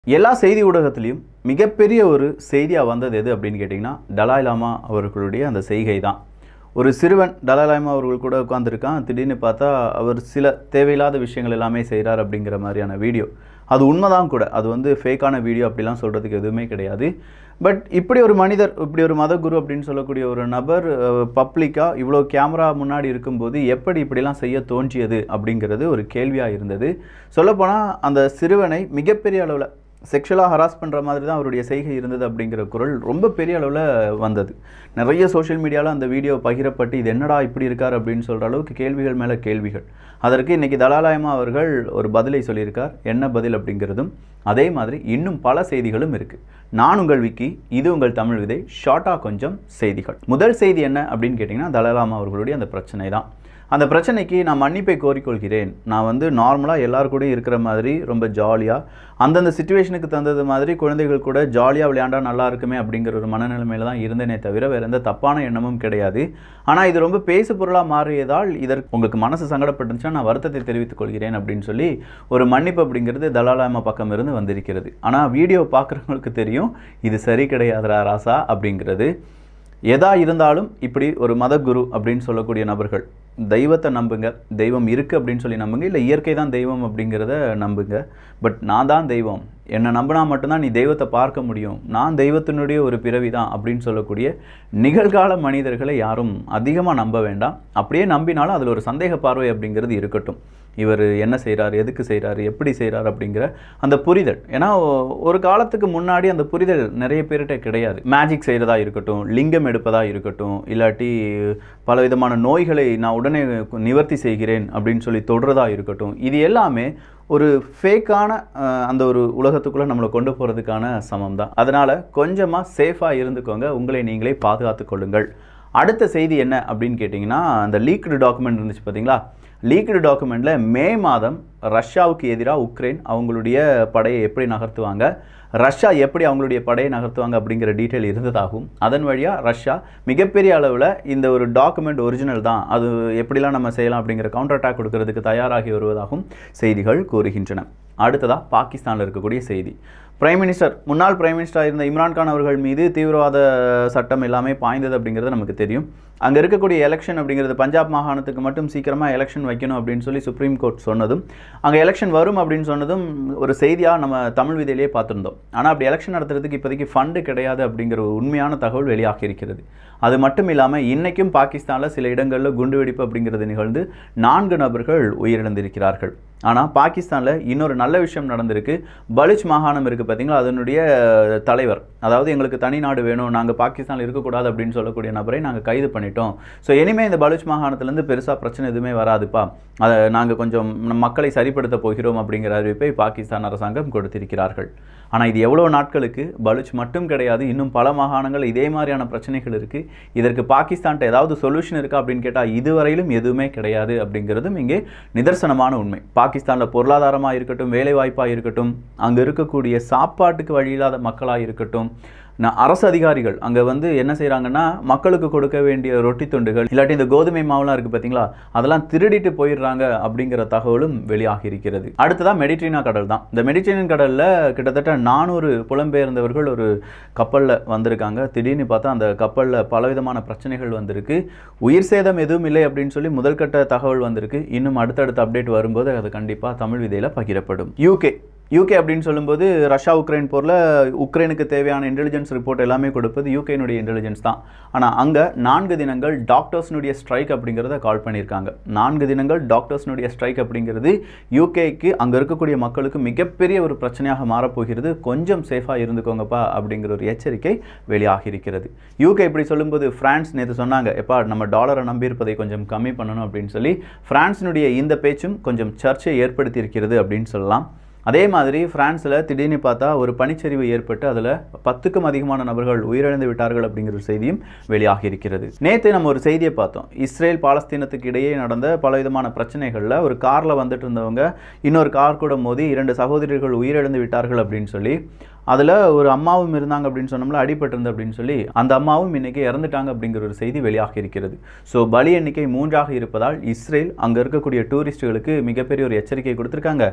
எல்லா செய்தி ஊடகத்திலையும் மிகப்பெரிய ஒரு செய்தியாக வந்தது எது அப்படின்னு கேட்டிங்கன்னா டலாய் லாமா அவர்களுடைய அந்த செய்கை தான் ஒரு சிறுவன் டலாய் லாமா அவர்கள் கூட உட்காந்துருக்கான் திடீர்னு பார்த்தா அவர் சில தேவையில்லாத விஷயங்கள் எல்லாமே செய்கிறார் அப்படிங்கிற மாதிரியான வீடியோ அது உண்மைதான் கூட அது வந்து ஃபேக்கான வீடியோ அப்படிலாம் சொல்கிறதுக்கு எதுவுமே கிடையாது பட் இப்படி ஒரு மனிதர் இப்படி ஒரு மதகுரு அப்படின்னு சொல்லக்கூடிய ஒரு நபர் பப்ளிக்காக இவ்வளோ கேமரா முன்னாடி இருக்கும்போது எப்படி இப்படிலாம் செய்ய தோன்றியது அப்படிங்கிறது ஒரு கேள்வியாக இருந்தது சொல்லப்போனால் அந்த சிறுவனை மிகப்பெரிய அளவில் செக்ஷுவலாக ஹராஸ் பண்ணுற மாதிரி தான் அவருடைய செய்கை இருந்தது அப்படிங்கிற குரல் ரொம்ப பெரிய அளவில் வந்தது நிறைய சோஷியல் மீடியாவில் அந்த வீடியோ பகிரப்பட்டு இது என்னடா இப்படி இருக்கார் அப்படின்னு சொல்கிற அளவுக்கு கேள்விகள் மேலே கேள்விகள் அதற்கு இன்றைக்கி தலாலாயமா அவர்கள் ஒரு பதிலை சொல்லியிருக்கார் என்ன பதில் அப்படிங்கிறதும் அதே மாதிரி இன்னும் பல செய்திகளும் இருக்குது நான் உங்கள் விக்கி இது உங்கள் தமிழ் விதை ஷார்ட்டாக கொஞ்சம் செய்திகள் முதல் செய்தி என்ன அப்படின்னு கேட்டிங்கன்னா தலாலாமா அவர்களுடைய அந்த பிரச்சனை தான் அந்த பிரச்சனைக்கு நான் மன்னிப்பை கோரிக்கொள்கிறேன் நான் வந்து நார்மலாக எல்லார் கூடயும் இருக்கிற மாதிரி ரொம்ப ஜாலியாக அந்தந்த சுச்சுவேஷனுக்கு தந்தது மாதிரி குழந்தைகள் கூட ஜாலியாக விளையாண்டா நல்லா இருக்குமே அப்படிங்கிற ஒரு மனநிலைமையில தான் இருந்தேனே தவிர வேறு எந்த தப்பான எண்ணமும் கிடையாது ஆனால் இது ரொம்ப பேசு பொருளாக மாறியதால் இதற்கு உங்களுக்கு மனசு சங்கடப்பட்டுச்சுன்னா நான் வருத்தத்தை தெரிவித்துக் கொள்கிறேன் அப்படின்னு சொல்லி ஒரு மன்னிப்பு அப்படிங்கிறது தலாலாமா பக்கம் இருந்து வந்திருக்கிறது ஆனால் வீடியோ பார்க்குறவங்களுக்கு தெரியும் இது சரி கிடையாதுரா ராசா அப்படிங்கிறது எதா இருந்தாலும் இப்படி ஒரு மதகுரு அப்படின்னு சொல்லக்கூடிய நபர்கள் தெய்வத்தை நம்புங்க தெய்வம் இருக்குது அப்படின்னு சொல்லி நம்புங்க இல்லை இயற்கை தான் தெய்வம் அப்படிங்கிறத நம்புங்க பட் நான் தான் தெய்வம் என்னை நம்பினா மட்டும்தான் நீ தெய்வத்தை பார்க்க முடியும் நான் தெய்வத்தினுடைய ஒரு பிறவி தான் அப்படின்னு சொல்லக்கூடிய நிகழ்கால மனிதர்களை யாரும் அதிகமாக நம்ப வேண்டாம் அப்படியே நம்பினாலும் அதில் ஒரு சந்தேக பார்வை அப்படிங்கிறது இருக்கட்டும் இவர் என்ன செய்கிறார் எதுக்கு செய்கிறார் எப்படி செய்கிறார் அப்படிங்கிற அந்த புரிதல் ஏன்னா ஒரு காலத்துக்கு முன்னாடி அந்த புரிதல் நிறைய பேர்கிட்ட கிடையாது மேஜிக் செய்கிறதா இருக்கட்டும் லிங்கம் எடுப்பதா இருக்கட்டும் இல்லாட்டி பல விதமான நோய்களை நான் உடனே நிவர்த்தி செய்கிறேன் அப்படின்னு சொல்லி தொடுறதா இருக்கட்டும் இது எல்லாமே ஒரு ஃபேக்கான அந்த ஒரு உலகத்துக்குள்ளே நம்மளை கொண்டு போகிறதுக்கான சமம் தான் அதனால் கொஞ்சமாக சேஃபாக இருந்துக்கோங்க உங்களை நீங்களே பாதுகாத்து கொள்ளுங்கள் அடுத்த செய்தி என்ன அப்படின்னு கேட்டிங்கன்னா அந்த லீக்டு டாக்குமெண்ட் இருந்துச்சு பார்த்தீங்களா லீக்டு டாக்குமெண்ட்டில் மே மாதம் ரஷ்யாவுக்கு எதிராக உக்ரைன் அவங்களுடைய படையை எப்படி நகர்த்துவாங்க ரஷ்யா எப்படி அவங்களுடைய படையை நகர்த்துவாங்க அப்படிங்கிற டீட்டெயில் இருந்ததாகும் அதன் வழியாக ரஷ்யா மிகப்பெரிய அளவில் இந்த ஒரு டாக்குமெண்ட் ஒரிஜினல் தான் அது எப்படிலாம் நம்ம செய்யலாம் அப்படிங்கிற கவுண்டர் அட்டாக் கொடுக்கறதுக்கு தயாராகி வருவதாகவும் செய்திகள் கூறுகின்றன அடுத்ததாக பாகிஸ்தானில் இருக்கக்கூடிய செய்தி பிரைம் மினிஸ்டர் முன்னாள் பிரைம் மினிஸ்டராக இருந்த இம்ரான்கான் அவர்கள் மீது தீவிரவாத சட்டம் எல்லாமே பாய்ந்தது அப்படிங்கிறது நமக்கு தெரியும் அங்கே இருக்கக்கூடிய எலெக்ஷன் அப்படிங்கிறது பஞ்சாப் மாகாணத்துக்கு மட்டும் சீக்கிரமாக எலெக்ஷன் வைக்கணும் அப்படின்னு சொல்லி சுப்ரீம் கோர்ட் சொன்னதும் அங்கே எலெக்ஷன் வரும் அப்படின்னு சொன்னதும் ஒரு செய்தியாக நம்ம தமிழ் விதையிலேயே பார்த்துருந்தோம் ஆனால் அப்படி எலெக்ஷன் நடத்துறதுக்கு இப்போதைக்கு ஃபண்டு கிடையாது அப்படிங்கிற ஒரு உண்மையான தகவல் வெளியாகி இருக்கிறது அது மட்டும் இல்லாமல் இன்றைக்கும் பாகிஸ்தானில் சில இடங்களில் குண்டுவெடிப்பு அப்படிங்கிறது நிகழ்ந்து நான்கு நபர்கள் உயிரிழந்திருக்கிறார்கள் ஆனால் பாகிஸ்தானில் இன்னொரு நல்ல விஷயம் நடந்திருக்கு பலுச் மாகாணம் இருக்குது பார்த்தீங்களா அதனுடைய தலைவர் அதாவது எங்களுக்கு தனி நாடு வேணும் நாங்கள் பாகிஸ்தானில் இருக்கக்கூடாது அப்படின்னு சொல்லக்கூடிய நபரை நாங்கள் கைது பண்ணிட்டோம் ஸோ இனிமேல் இந்த பலுச் மாகாணத்துலேருந்து பெருசாக பிரச்சனை எதுவுமே வராதுப்பா அதை நாங்கள் கொஞ்சம் மக்களை சரிப்படுத்த போகிறோம் அப்படிங்கிற அறிவிப்பை பாகிஸ்தான் அரசாங்கம் கொடுத்திருக்கிறார்கள் ஆனால் இது எவ்வளோ நாட்களுக்கு பலுச் மட்டும் கிடையாது இன்னும் பல மாகாணங்கள் இதே மாதிரியான பிரச்சனைகள் இருக்குது இதற்கு பாகிஸ்தான்கிட்ட ஏதாவது சொல்யூஷன் இருக்கா அப்படின்னு கேட்டால் இதுவரையிலும் எதுவுமே கிடையாது அப்படிங்கிறதும் இங்கே நிதர்சனமான உண்மை பாகிஸ்தானில் பொருளாதாரமாக இருக்கட்டும் வேலைவாய்ப்பாக இருக்கட்டும் அங்கே இருக்கக்கூடிய சாப்பாட்டுக்கு வழியில்லாத மக்களாக இருக்கட்டும் நான் அரசு அதிகாரிகள் அங்கே வந்து என்ன செய்கிறாங்கன்னா மக்களுக்கு கொடுக்க வேண்டிய ரொட்டி துண்டுகள் இல்லாட்டி இந்த கோதுமை மாவுலாம் இருக்குது பார்த்தீங்களா அதெல்லாம் திருடிட்டு போயிடுறாங்க அப்படிங்கிற தகவலும் வெளியாகி இருக்கிறது அடுத்ததாக மெடிட்ரீனா கடல் தான் இந்த மெடிட்ரேனியன் கடலில் கிட்டத்தட்ட நானூறு புலம்பெயர்ந்தவர்கள் ஒரு கப்பலில் வந்திருக்காங்க திடீர்னு பார்த்தா அந்த கப்பலில் பலவிதமான பிரச்சனைகள் வந்திருக்கு உயிர் சேதம் எதுவும் இல்லை அப்படின்னு சொல்லி முதல்கட்ட தகவல் வந்திருக்கு இன்னும் அடுத்தடுத்த அப்டேட் வரும்போது அது கண்டிப்பாக தமிழ் விதையில் பகிரப்படும் யூகே யூகே அப்படின்னு சொல்லும்போது ரஷ்யா உக்ரைன் போரில் உக்ரைனுக்கு தேவையான இன்டெலிஜென்ஸ் ரிப்போர்ட் எல்லாமே கொடுப்பது யூகேனுடைய இன்டெலிஜென்ஸ் தான் ஆனால் அங்கே நான்கு தினங்கள் டாக்டர்ஸ்னுடைய ஸ்ட்ரைக் அப்படிங்கிறத கால் பண்ணியிருக்காங்க நான்கு தினங்கள் டாக்டர்ஸ்னுடைய ஸ்ட்ரைக் அப்படிங்கிறது யூகேக்கு அங்கே இருக்கக்கூடிய மக்களுக்கு மிகப்பெரிய ஒரு பிரச்சனையாக மாறப்போகிறது கொஞ்சம் சேஃபாக இருந்துக்கோங்கப்பா அப்படிங்கிற ஒரு எச்சரிக்கை வெளியாகி இருக்கிறது யூகே இப்படி சொல்லும்போது ஃப்ரான்ஸ் நேற்று சொன்னாங்க எப்பா நம்ம டாலரை நம்பியிருப்பதை கொஞ்சம் கம்மி பண்ணணும் அப்படின்னு சொல்லி ஃப்ரான்ஸினுடைய இந்த பேச்சும் கொஞ்சம் சர்ச்சை ஏற்படுத்தி இருக்கிறது அப்படின்னு சொல்லலாம் அதே மாதிரி ஃப்ரான்ஸில் திடீர்னு பார்த்தா ஒரு பனிச்சரிவு ஏற்பட்டு அதில் பத்துக்கும் அதிகமான நபர்கள் உயிரிழந்து விட்டார்கள் அப்படிங்கிற ஒரு செய்தியும் வெளியாகி இருக்கிறது நேற்று நம்ம ஒரு செய்தியை பார்த்தோம் இஸ்ரேல் பாலஸ்தீனத்துக்கு இடையே நடந்த பலவிதமான பிரச்சனைகளில் ஒரு காரில் வந்துட்டு இருந்தவங்க இன்னொரு கார் கூட மோதி இரண்டு சகோதரிகள் உயிரிழந்து விட்டார்கள் அப்படின்னு சொல்லி அதில் ஒரு அம்மாவும் இருந்தாங்க அப்படின்னு சொன்னோம்ல அடிபட்டிருந்து அப்படின்னு சொல்லி அந்த அம்மாவும் இன்றைக்கி இறந்துட்டாங்க அப்படிங்கிற ஒரு செய்தி வெளியாகி இருக்கிறது ஸோ பலி எண்ணிக்கை மூன்றாக இருப்பதால் இஸ்ரேல் அங்கே இருக்கக்கூடிய டூரிஸ்ட்டுகளுக்கு மிகப்பெரிய ஒரு எச்சரிக்கை கொடுத்துருக்காங்க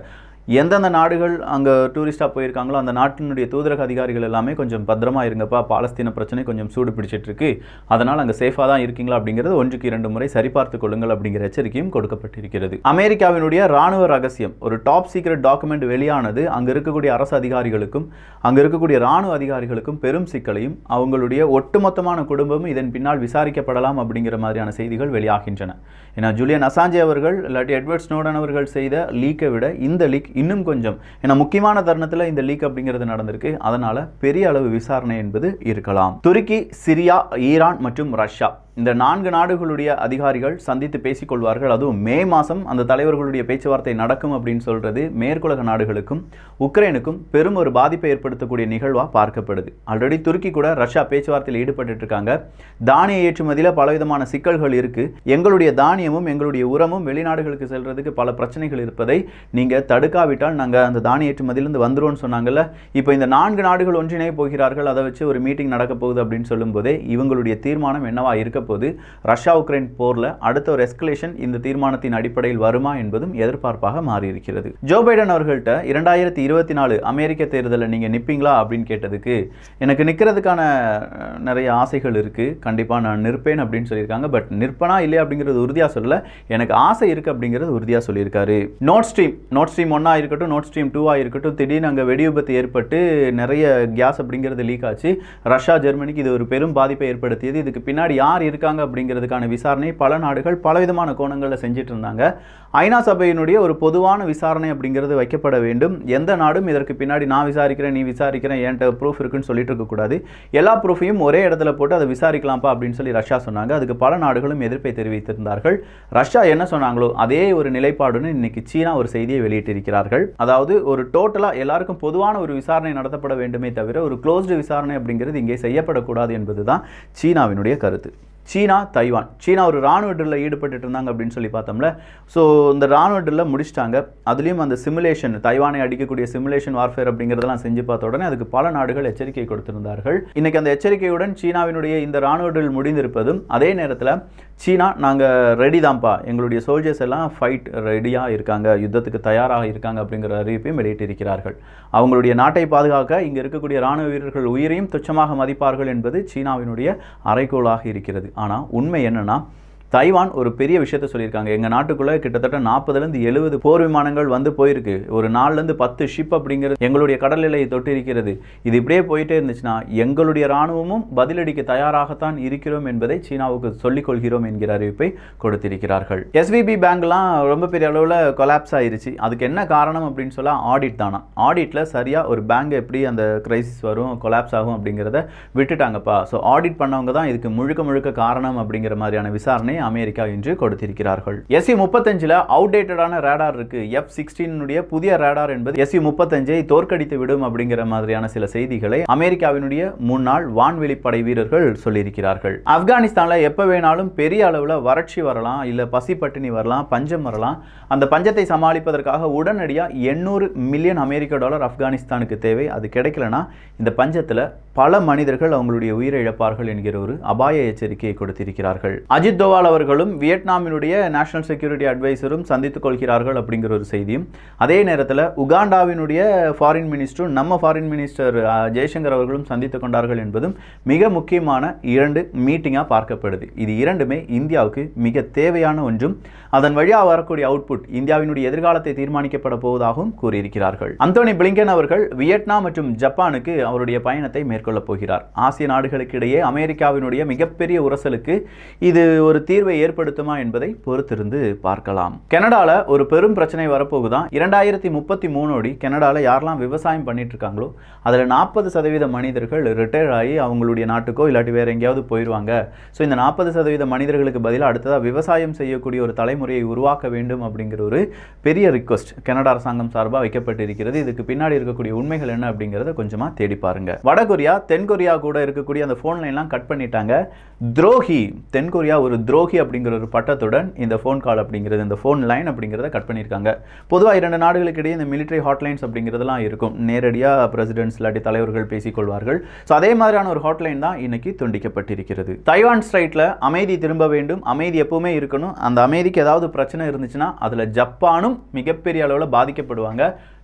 எந்தெந்த நாடுகள் அங்கே டூரிஸ்டாக போயிருக்காங்களோ அந்த நாட்டினுடைய தூதரக அதிகாரிகள் எல்லாமே கொஞ்சம் பத்திரமா இருங்கப்பா பாலஸ்தீன பிரச்சனை கொஞ்சம் சூடு பிடிச்சிட்டு இருக்கு அதனால் அங்கே சேஃபாக தான் இருக்கீங்களா அப்படிங்கிறது ஒன்றுக்கு இரண்டு முறை சரிபார்த்து கொள்ளுங்கள் அப்படிங்கிற எச்சரிக்கையும் கொடுக்கப்பட்டிருக்கிறது அமெரிக்காவினுடைய ராணுவ ரகசியம் ஒரு டாப் சீக்ரெட் டாக்குமெண்ட் வெளியானது அங்கே இருக்கக்கூடிய அரசு அதிகாரிகளுக்கும் அங்கே இருக்கக்கூடிய ராணுவ அதிகாரிகளுக்கும் பெரும் சிக்கலையும் அவங்களுடைய ஒட்டுமொத்தமான குடும்பமும் இதன் பின்னால் விசாரிக்கப்படலாம் அப்படிங்கிற மாதிரியான செய்திகள் வெளியாகின்றன ஏன்னா ஜூலியன் அசாஞ்சே அவர்கள் இல்லாட்டி எட்வர்ட் ஸ்னோடன் அவர்கள் செய்த லீக்கை விட இந்த லீக் இன்னும் கொஞ்சம் ஏன்னா முக்கியமான தருணத்தில் இந்த லீக் அப்படிங்கிறது நடந்திருக்கு அதனால பெரிய அளவு விசாரணை என்பது இருக்கலாம் துருக்கி சிரியா ஈரான் மற்றும் ரஷ்யா இந்த நான்கு நாடுகளுடைய அதிகாரிகள் சந்தித்து பேசிக்கொள்வார்கள் அதுவும் மே மாதம் அந்த தலைவர்களுடைய பேச்சுவார்த்தை நடக்கும் அப்படின்னு சொல்றது மேற்குலக நாடுகளுக்கும் உக்ரைனுக்கும் பெரும் ஒரு பாதிப்பை ஏற்படுத்தக்கூடிய நிகழ்வாக பார்க்கப்படுது ஆல்ரெடி துருக்கி கூட ரஷ்யா பேச்சுவார்த்தையில் ஈடுபட்டு இருக்காங்க தானிய ஏற்றுமதியில் பலவிதமான சிக்கல்கள் இருக்கு எங்களுடைய தானியமும் எங்களுடைய உரமும் வெளிநாடுகளுக்கு செல்றதுக்கு பல பிரச்சனைகள் இருப்பதை நீங்க தடுக்காவிட்டால் நாங்கள் அந்த தானிய ஏற்றுமதியிலிருந்து வந்துருவோம்னு சொன்னாங்கல்ல இப்போ இந்த நான்கு நாடுகள் ஒன்றிணைய போகிறார்கள் அதை வச்சு ஒரு மீட்டிங் நடக்க போகுது அப்படின்னு சொல்லும்போதே இவங்களுடைய தீர்மானம் என்னவா இருக்க போது ரஷ்யா உக்ரைன் போரில் அடுத்த ஒரு எஸ்கலேஷன் இந்த தீர்மானத்தின் அடிப்படையில் வருமா என்பதும் எதிர்பார்ப்பாக மாறியிருக்கிறது ஜோ பைடன் அவர்கள்ட்ட இரண்டாயிரத்தி இருபத்தி நாலு அமெரிக்க தேர்தலில் நீங்கள் நிற்பீங்களா அப்படின்னு கேட்டதுக்கு எனக்கு நிற்கிறதுக்கான அஹ், நிறைய ஆசைகள் இருக்குது கண்டிப்பாக நான் நிற்பேன் அப்படின்னு சொல்லியிருக்காங்க பட் நிற்பனா இல்லையா அப்படிங்கிறது உறுதியாக சொல்லல எனக்கு ஆசை இருக்குது அப்படிங்கிறது உறுதியாக சொல்லியிருக்காரு நோட் ஸ்ட்ரீம் நோட் ஸ்ட்ரீம் ஒன்றா இருக்கட்டும் நோட் ஸ்ட்ரீம் டூவாக இருக்கட்டும் திடீர்னு அங்கே வெடி விபத்து ஏற்பட்டு நிறைய கேஸ் அப்படிங்கிறது லீக் ஆச்சு ரஷ்யா ஜெர்மனிக்கு இது ஒரு பெரும் பாதிப்பை ஏற்படுத்தியது இதுக்கு பின்னாடி யார் இருக்காங்க அப்படிங்கிறதுக்கான விசாரணை பல நாடுகள் பலவிதமான கோணங்களில் செஞ்சுட்டு இருந்தாங்க ஐநா சபையினுடைய ஒரு பொதுவான விசாரணை அப்படிங்கிறது வைக்கப்பட வேண்டும் எந்த நாடும் இதற்கு பின்னாடி நான் விசாரிக்கிறேன் நீ விசாரிக்கிறேன் என்கிட்ட ப்ரூஃப் இருக்குன்னு சொல்லிட்டு இருக்கக்கூடாது எல்லா ப்ரூஃபையும் ஒரே இடத்துல போட்டு அதை விசாரிக்கலாம்ப்பா அப்படின்னு சொல்லி ரஷ்யா சொன்னாங்க அதுக்கு பல நாடுகளும் எதிர்ப்பை தெரிவித்திருந்தார்கள் ரஷ்யா என்ன சொன்னாங்களோ அதே ஒரு நிலைப்பாடுன்னு இன்னைக்கு சீனா ஒரு செய்தியை வெளியிட்டிருக்கிறார்கள் அதாவது ஒரு டோட்டலாக எல்லாருக்கும் பொதுவான ஒரு விசாரணை நடத்தப்பட வேண்டுமே தவிர ஒரு க்ளோஸ்டு விசாரணை அப்படிங்கிறது இங்கே செய்யப்படக்கூடாது என்பதுதான் சீனாவினுடைய கருத்து சீனா தைவான் சீனா ஒரு ராணுவ ட்ரில்லில் ஈடுபட்டுட்டு இருந்தாங்க அப்படின்னு சொல்லி பார்த்தோம்ல ஸோ இந்த ராணுவ ட்ரில்லை முடிச்சிட்டாங்க அதுலேயும் அந்த சிமுலேஷன் தைவானை அடிக்கக்கூடிய சிமுலேஷன் வார்ஃபேர் அப்படிங்கிறதெல்லாம் செஞ்சு பார்த்த உடனே அதுக்கு பல நாடுகள் எச்சரிக்கை கொடுத்திருந்தார்கள் இன்னைக்கு அந்த எச்சரிக்கையுடன் சீனாவினுடைய இந்த ராணுவ ட்ரில் முடிந்திருப்பதும் அதே நேரத்தில் சீனா நாங்கள் ரெடி தான்ப்பா எங்களுடைய சோல்ஜர்ஸ் எல்லாம் ஃபைட் ரெடியாக இருக்காங்க யுத்தத்துக்கு தயாராக இருக்காங்க அப்படிங்கிற அறிவிப்பையும் வெளியிட்டிருக்கிறார்கள் அவங்களுடைய நாட்டை பாதுகாக்க இங்கே இருக்கக்கூடிய ராணுவ வீரர்கள் உயிரையும் துச்சமாக மதிப்பார்கள் என்பது சீனாவினுடைய அறைகோளாக இருக்கிறது ஆனால் உண்மை என்னன்னா தைவான் ஒரு பெரிய விஷயத்த சொல்லியிருக்காங்க எங்கள் நாட்டுக்குள்ளே கிட்டத்தட்ட நாற்பதுலேருந்து எழுபது போர் விமானங்கள் வந்து போயிருக்கு ஒரு நாலுலேருந்து பத்து ஷிப் அப்படிங்கிறது எங்களுடைய கடல் எல்லையை தொட்டு இருக்கிறது இது இப்படியே போயிட்டே இருந்துச்சுன்னா எங்களுடைய இராணுவமும் பதிலடிக்க தயாராகத்தான் இருக்கிறோம் என்பதை சீனாவுக்கு சொல்லிக் கொள்கிறோம் என்கிற அறிவிப்பை கொடுத்திருக்கிறார்கள் எஸ்விபி பேங்க்லாம் ரொம்ப பெரிய அளவில் கொலாப்ஸ் ஆயிருச்சு அதுக்கு என்ன காரணம் அப்படின்னு சொல்ல ஆடிட் தானா ஆடிட்டில் சரியாக ஒரு பேங்க் எப்படி அந்த கிரைசிஸ் வரும் கொலாப்ஸ் ஆகும் அப்படிங்கிறத விட்டுட்டாங்கப்பா ஸோ ஆடிட் பண்ணவங்க தான் இதுக்கு முழுக்க முழுக்க காரணம் அப்படிங்கிற மாதிரியான விசாரணை அமெரிக்கா இன்று கொடுத்திருக்கிறார்கள் எஸ்சி முப்பத்தஞ்சில் அவுடேட்டடான ரேடார் இருக்கு எஃப் சிக்ஸ்டீனுடைய புதிய ரேடார் என்பது எஸ்சி முப்பத்தஞ்சை தோற்கடித்து விடும் அப்படிங்கிற மாதிரியான சில செய்திகளை அமெரிக்காவினுடைய முன்னாள் வான்வெளிப்படை வீரர்கள் சொல்லியிருக்கிறார்கள் ஆப்கானிஸ்தானில் எப்போ வேணாலும் பெரிய அளவில் வறட்சி வரலாம் இல்லை பசி பட்டினி வரலாம் பஞ்சம் வரலாம் அந்த பஞ்சத்தை சமாளிப்பதற்காக உடனடியாக எண்ணூறு மில்லியன் அமெரிக்க டாலர் ஆப்கானிஸ்தானுக்கு தேவை அது கிடைக்கலனா இந்த பஞ்சத்தில் பல மனிதர்கள் அவங்களுடைய உயிரை இழப்பார்கள் என்கிற ஒரு அபாய எச்சரிக்கையை கொடுத்திருக்கிறார்கள் அஜித் தோவால் அவர்களும் வியட்நாமினுடைய நேஷனல் செக்யூரிட்டி அட்வைசரும் சந்தித்துக் கொள்கிறார்கள் அப்படிங்கிற ஒரு செய்தியும் அதே நேரத்தில் உகாண்டாவினுடைய ஃபாரின் மினிஸ்டரும் நம்ம ஃபாரின் மினிஸ்டர் அஹ், ஜெய்சங்கர் அவர்களும் சந்தித்துக் கொண்டார்கள் என்பதும் மிக முக்கியமான இரண்டு மீட்டிங்காக பார்க்கப்படுது இது இரண்டுமே இந்தியாவுக்கு மிக தேவையான ஒன்றும் அதன் வழியாக வரக்கூடிய அவுட்புட் இந்தியாவினுடைய எதிர்காலத்தை தீர்மானிக்கப்பட போவதாகவும் கூறியிருக்கிறார்கள் அந்தோனி பிளிங்கன் அவர்கள் வியட்நாம் மற்றும் ஜப்பானுக்கு அவருடைய பயணத்தை மேற்கொள்ளப் போகிறார் ஆசிய நாடுகளுக்கு இடையே அமெரிக்காவினுடைய மிகப்பெரிய உரசலுக்கு இது ஒரு தீர்வை ஏற்படுத்துமா என்பதை பொறுத்திருந்து பார்க்கலாம் கனடால ஒரு பெரும் பிரச்சனை வரப்போகுதான் இரண்டாயிரத்தி முப்பத்தி மூணோடி கனடால யாரெல்லாம் விவசாயம் பண்ணிட்டு இருக்காங்களோ அதில் நாற்பது சதவீத மனிதர்கள் ரிட்டையர் ஆகி அவங்களுடைய நாட்டுக்கோ இல்லாட்டி வேற எங்கேயாவது போயிடுவாங்க ஸோ இந்த நாற்பது சதவீத மனிதர்களுக்கு பதிலாக அடுத்ததாக விவசாயம் செய்யக்கூடிய ஒரு தலைமுறையை உருவாக்க வேண்டும் அப்படிங்கிற ஒரு பெரிய ரிக்வஸ்ட் கனடா அரசாங்கம் சார்பாக வைக்கப்பட்டிருக்கிறது இதுக்கு பின்னாடி இருக்கக்கூடிய உண்மைகள் என்ன அப்படிங்கிறத கொஞ்சமாக தேடி பாருங்க வடகொரியா தென்கொரியா கூட இருக்கக்கூடிய அந்த ஃபோன் லைன்லாம் கட் பண்ணிட்டாங்க துரோகி தென்கொரியா ஒரு துரோகி அப்படிங்கிற ஒரு பட்டத்துடன் இந்த ஃபோன் கால் அப்படிங்கிறது இந்த ஃபோன் லைன் அப்படிங்கிறத கட் பண்ணியிருக்காங்க பொதுவாக இரண்டு நாடுகளுக்கு இடையே இந்த மிலிட்டரி ஹாட்லைன்ஸ் அப்படிங்கிறதெல்லாம் இருக்கும் நேரடியாக பிரசிடென்ட்ஸ் இல்லாட்டி தலைவர்கள் பேசிக்கொள்வார்கள் ஸோ அதே மாதிரியான ஒரு ஹாட்லைன் தான் இன்னைக்கு துண்டிக்கப்பட்டிருக்கிறது தைவான் ஸ்ட்ரைட்டில் அமைதி திரும்ப வேண்டும் அமைதி எப்பவுமே இருக்கணும் அந்த அமைதிக்கு ஏதாவது பிரச்சனை இருந்துச்சுன்னா அதில் ஜப்பானும் மிகப்பெரிய அளவில் பாதிக்கப்படுவாங்க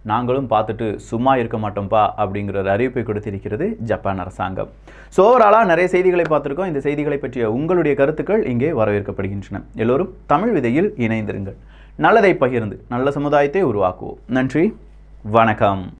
நாங்களும் பார்த்துட்டு சும்மா இருக்க மாட்டோம்ப்பா அப்படிங்கிற ஒரு அறிவிப்பை கொடுத்திருக்கிறது ஜப்பான் அரசாங்கம் ஸோ ஓவராலாக நிறைய செய்திகளை பார்த்துருக்கோம் இந்த செய்திகளை பற்றிய உங்களுடைய கருத்துக்கள் இங்கே வரவேற்கப்படுகின்றன எல்லோரும் தமிழ் விதையில் இணைந்திருங்கள் நல்லதை பகிர்ந்து நல்ல சமுதாயத்தை உருவாக்குவோம் நன்றி வணக்கம்